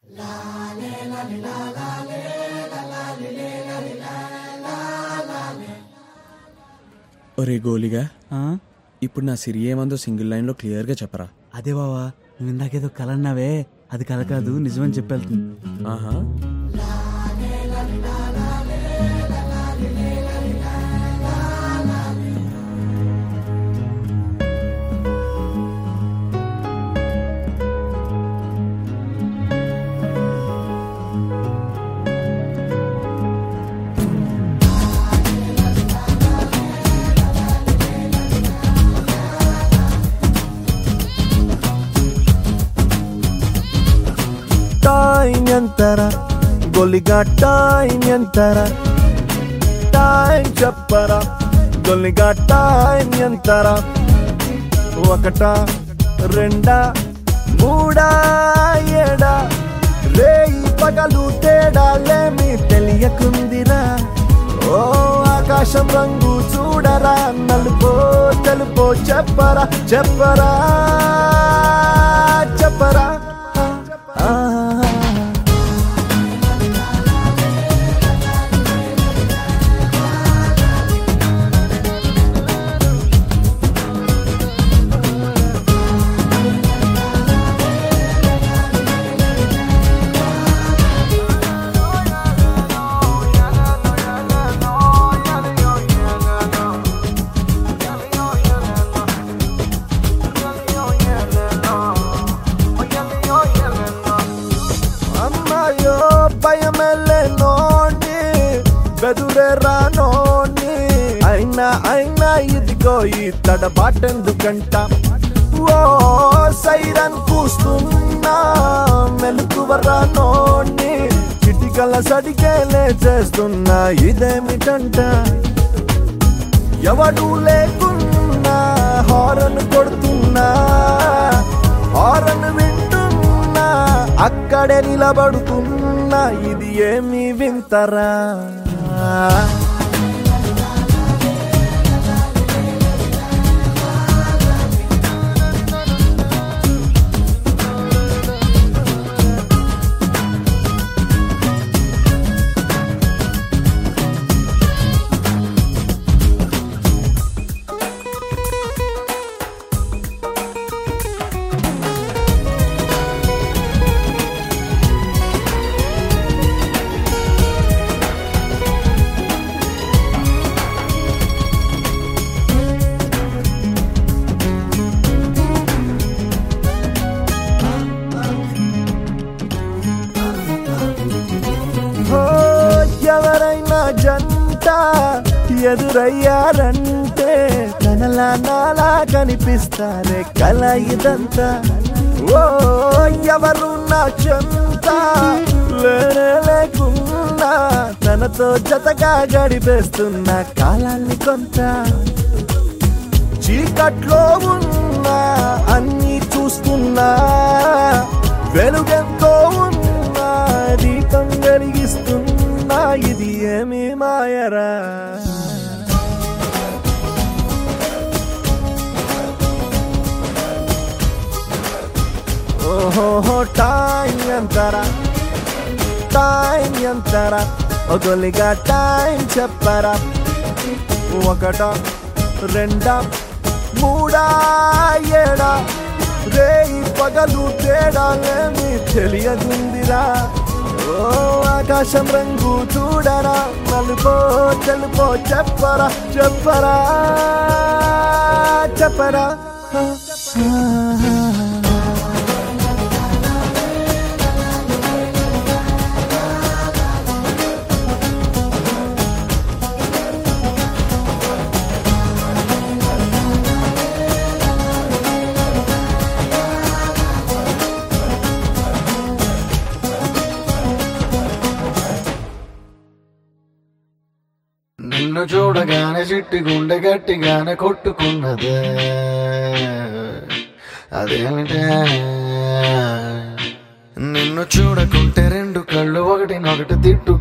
ఒరే గోలిగా ఆ? ఇప్పుడు నా సిరి ఏమందో సింగిల్ లైన్లో క్లియర్గా చెప్పరా అదే బావా నువ్వు ఇందాకేదో కల అన్నావే అది కల కాదు నిజమని చెప్పేళ్తుంది ఆహా ಟೈಮ್ ಎಂತರ గొల్లిగా టైం ఎంతర టైం చెప్పరా గొల్లిగా టైం ఎంతర ఒకట రెండా మూడా ఏడా రేయి పగలు తేడాలేమి తెలియకుందిరా ఓ ఆకాశం రంగు చూడరా నలుపో తెలుపో చెప్పరా చెప్పరా చెప్పరా ఆ, ఆ. అమ్మాయో భయమెల్లే నోని బెదురే రానోని అయినా అయినా ఇదిగో ఈ తడబాటెందుకంట ఓ సైరన్ కూస్తున్నా మెలకువ రానోని చిటికల సడికేలే చేస్తున్నా ఇదేమిటంట ఎవడు లేకున్నా హారన్ కొడుతున్నా హారన్ వింటున్నా అక్కడే నిలబడుతున్నా ఇది ఏమి వింతరా ఓ, ఎవరైనా జంట ఎదురయ్యారంటే కనలా నాలా కనిపిస్తారే కల ఇదంతా ఓ ఎవరు నా చెంత లేనే లేకున్నా తనతో జతగా గడిపేస్తున్న కాలాన్ని కొంత చీకట్లో ఉన్నా అన్ని చూస్తున్నా వెలుగెంతో ఉన్నా దీపం వెలిగిస్తున్నా ఇది ఏమి మాయరా ఓహో టైం ఎంతరా టైం ఎంతరా ఒకలిగా టైం చెప్పరా ఒకట రెండా మూడా ఏడా రేయి పగలు తేడాలేమి తెలియదుందిరా ఓ ఆకాశం రంగు చూడరా నలుపో తెలుపో చెప్పరా చెప్పరా చెప్పరా ఆ, ఆ, ఆ. నిన్ను చూడగానే చిట్టి గుండె గట్టిగానే కొట్టుకున్నదే అదేమిటే నిన్ను చూడకుంటే రెండు కళ్ళు ఒకటినొకటి తిట్టుకు